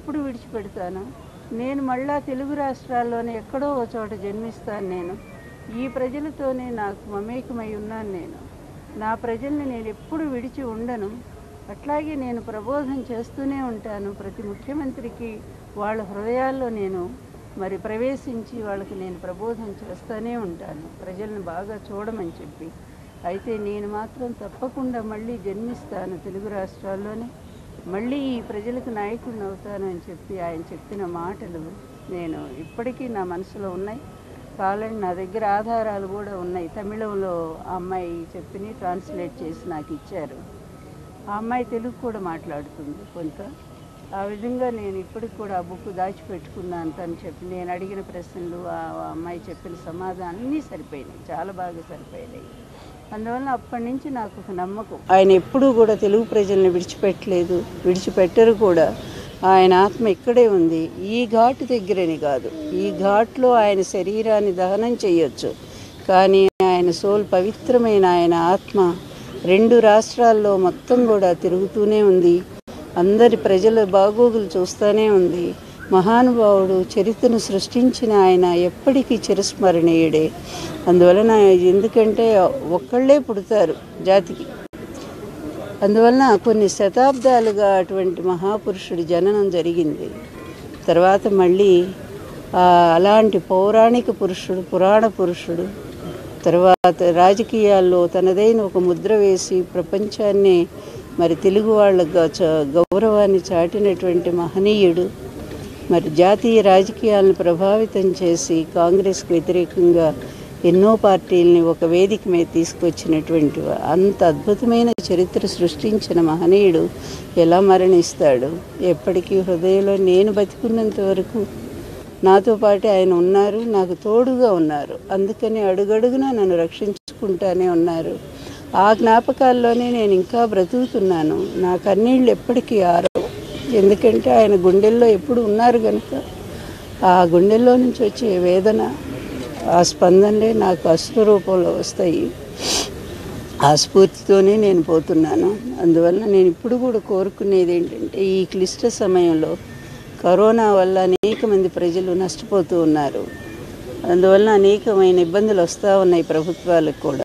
ఎప్పుడు విడిచిపెడతాను నేను మళ్ళా తెలుగు రాష్ట్రాల్లోనే ఎక్కడో ఒక చోట జన్మిస్తాను నేను ఈ ప్రజలతోనే నాకు మమేకమై ఉన్నాను నేను నా ప్రజల్ని నేను ఎప్పుడు విడిచి ఉండను అట్లాగే నేను ప్రబోధం చేస్తూనే ఉంటాను ప్రతి ముఖ్యమంత్రికి వాళ్ళ హృదయాల్లో నేను మరి ప్రవేశించి వాళ్ళకి నేను ప్రబోధం చేస్తూనే ఉంటాను ప్రజల్ని బాగా చూడమని చెప్పి అయితే నేను మాత్రం తప్పకుండా మళ్ళీ జన్మిస్తాను తెలుగు రాష్ట్రాల్లోనే మళ్ళీ ఈ ప్రజలకు నాయకుడిని అవుతాను అని చెప్పి ఆయన చెప్పిన మాటలు నేను ఇప్పటికీ నా మనసులో ఉన్నాయి కావాలంటే నా దగ్గర ఆధారాలు కూడా ఉన్నాయి తమిళంలో ఆ అమ్మాయి చెప్పిని ట్రాన్స్లేట్ చేసి నాకు ఇచ్చారు ఆ అమ్మాయి తెలుగు కూడా మాట్లాడుతుంది కొంత ఆ విధంగా నేను ఇప్పటికి కూడా ఆ బుక్ దాచిపెట్టుకున్నాను తను చెప్పి నేను అడిగిన ప్రశ్నలు ఆ ఆ అమ్మాయి చెప్పిన సమాధానం అన్నీ సరిపోయినాయి చాలా బాగా సరిపోయినాయి అందువల్ల అప్పటి నుంచి నాకు ఒక నమ్మకం ఆయన ఎప్పుడూ కూడా తెలుగు ప్రజల్ని విడిచిపెట్టలేదు విడిచిపెట్టరు కూడా ఆయన ఆత్మ ఇక్కడే ఉంది ఈ ఘాటు దగ్గరని కాదు ఈ ఘాట్లో ఆయన శరీరాన్ని దహనం చేయొచ్చు కానీ ఆయన సోల్ పవిత్రమైన ఆయన ఆత్మ రెండు రాష్ట్రాల్లో మొత్తం కూడా తిరుగుతూనే ఉంది అందరి ప్రజల బాగోగులు చూస్తూనే ఉంది మహానుభావుడు చరిత్రను సృష్టించిన ఆయన ఎప్పటికీ చిరస్మరణీయుడే అందువలన ఎందుకంటే ఒక్కళ్ళే పుడతారు జాతికి అందువలన కొన్ని శతాబ్దాలుగా అటువంటి మహాపురుషుడి జననం జరిగింది తర్వాత మళ్ళీ ఆ, అలాంటి పౌరాణిక పురుషుడు పురాణ పురుషుడు తర్వాత రాజకీయాల్లో తనదైన ఒక ముద్ర వేసి ప్రపంచాన్ని మరి తెలుగు వాళ్ళ గ- చ- గౌరవాన్ని చాటినటువంటి మహనీయుడు మరి జాతీయ రాజకీయాలను ప్రభావితం చేసి కాంగ్రెస్కు వ్యతిరేకంగా ఎన్నో పార్టీల్ని ఒక వేదిక మీద తీసుకొచ్చినటువంటి వా- అంత అద్భుతమైన చరిత్ర సృష్టించిన మహనీయుడు ఎలా మరణిస్తాడు ఎప్పటికీ హృదయంలో నేను బతికున్నంత వరకు నాతో పాటు ఆయన ఉన్నారు నాకు తోడుగా ఉన్నారు అందుకని అడుగడుగునా నన్ను రక్షించుకుంటానే ఉన్నారు ఆ జ్ఞాపకాల్లోనే నేను ఇంకా బ్రతుకుతున్నాను నా కన్నీళ్ళు ఎప్పటికీ ఆరవు ఎందుకంటే ఆయన గుండెల్లో ఎప్పుడు ఉన్నారు కనుక ఆ గుండెల్లో నుంచి వచ్చే వేదన ఆ స్పందనలే నాకు అశ్రు రూపంలో వస్తాయి ఆ స్ఫూర్తితోనే నేను పోతున్నాను అందువల్ల నేను ఇప్పుడు కూడా కోరుకునేది ఏంటంటే ఈ క్లిష్ట సమయంలో కరోనా వల్ల అనేక మంది ప్రజలు నష్టపోతూ ఉన్నారు అందువల్ల అనేకమైన ఇబ్బందులు వస్తూ ఉన్నాయి ప్రభుత్వాలకు కూడా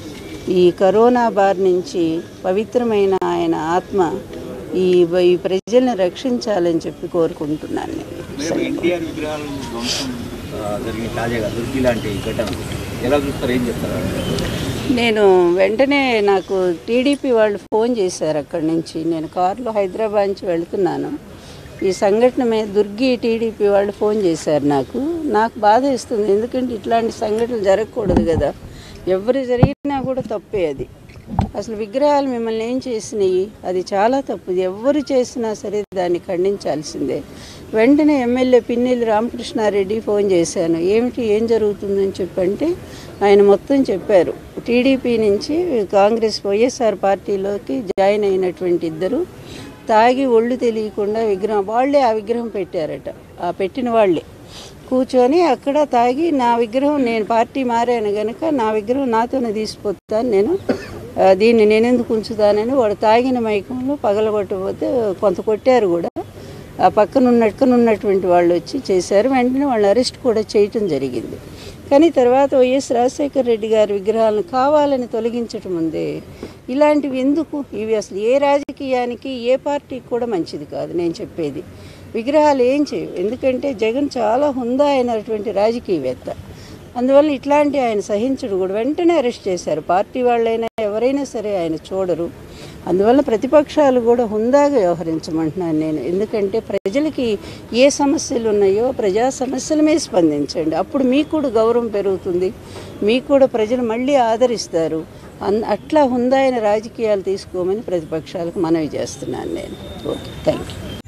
ఈ కరోనా బారి నుంచి పవిత్రమైన ఆయన ఆత్మ ఈ ఈ ప్రజల్ని రక్షించాలని చెప్పి కోరుకుంటున్నాను నేను మేము ఎన్టీఆర్ విగ్రహాలు ధ్వంసం ఆ, జరిగిన తాజాగా దుర్గి లాంటి ఘటన ఎలా చూస్తారు ఏం చెప్తారు నేను వెంటనే నాకు టీడీపీ వాళ్ళు ఫోన్ చేశారు అక్కడి నుంచి నేను కారులో హైదరాబాద్ నుంచి వెళ్తున్నాను ఈ సంఘటన మీద దుర్గి టీడీపీ వాళ్ళు ఫోన్ చేశారు నాకు నాకు బాధ ఇస్తుంది ఎందుకంటే ఇట్లాంటి సంఘటనలు జరగకూడదు కదా ఎవరు జరిగినా కూడా తప్పే అది అసలు విగ్రహాలు మిమ్మల్ని ఏం చేసినాయి అది చాలా తప్పుది ఎవరు చేసినా సరే దాన్ని ఖండించాల్సిందే వెంటనే ఎమ్మెల్యే పిన్నెల్లి రామకృష్ణారెడ్డి ఫోన్ చేశాను ఏమిటి ఏం జరుగుతుందని చెప్పంటే ఆయన మొత్తం చెప్పారు టీడీపీ నుంచి కాంగ్రెస్ వైఎస్ఆర్ పార్టీలోకి జాయిన్ అయినటువంటి ఇద్దరు తాగి ఒళ్ళు తెలియకుండా విగ్రహం వాళ్ళే ఆ విగ్రహం పెట్టారట ఆ పెట్టిన వాళ్ళే కూర్చొని అక్కడ తాగి నా విగ్రహం నేను పార్టీ మారాను కనుక నా విగ్రహం నాతోనే తీసుకుపోతాను నేను ఆ, దీన్ని నేను ఎందుకు ఉంచుతానని వాడు తాగిన మైకంలో పగలగొట్టకపోతే కొంత కొట్టారు కూడా ఆ పక్కన ఉన్నట్టున ఉన్నటువంటి వాళ్ళు వచ్చి చేశారు వెంటనే వాళ్ళని అరెస్ట్ కూడా చేయటం జరిగింది కానీ తర్వాత వైఎస్ రాజశేఖర రెడ్డి గారి విగ్రహాలను కావాలని తొలగించటం ఉందే ఇలాంటివి ఎందుకు ఇవి అసలు ఏ రాజకీయానికి ఏ పార్టీకి కూడా మంచిది కాదు నేను చెప్పేది విగ్రహాలు ఏం చేయవు ఎందుకంటే జగన్ చాలా హుందా అయినటువంటి రాజకీయవేత్త అందువల్ల ఇట్లాంటి ఆయన సహించడు కూడా వెంటనే అరెస్ట్ చేశారు పార్టీ వాళ్ళైనా ఎవరైనా సరే ఆయన చూడరు అందువల్ల ప్రతిపక్షాలు కూడా హుందాగా వ్యవహరించమంటున్నాను నేను ఎందుకంటే ప్రజలకి ఏ సమస్యలు ఉన్నాయో ప్రజా సమస్యల మీద స్పందించండి అప్పుడు మీకు కూడా గౌరవం పెరుగుతుంది మీకు కూడా ప్రజలు మళ్ళీ ఆదరిస్తారు అన్ అట్లా హుందా అయిన రాజకీయాలు తీసుకోమని ప్రతిపక్షాలకు మనవి చేస్తున్నాను నేను ఓకే థ్యాంక్ యూ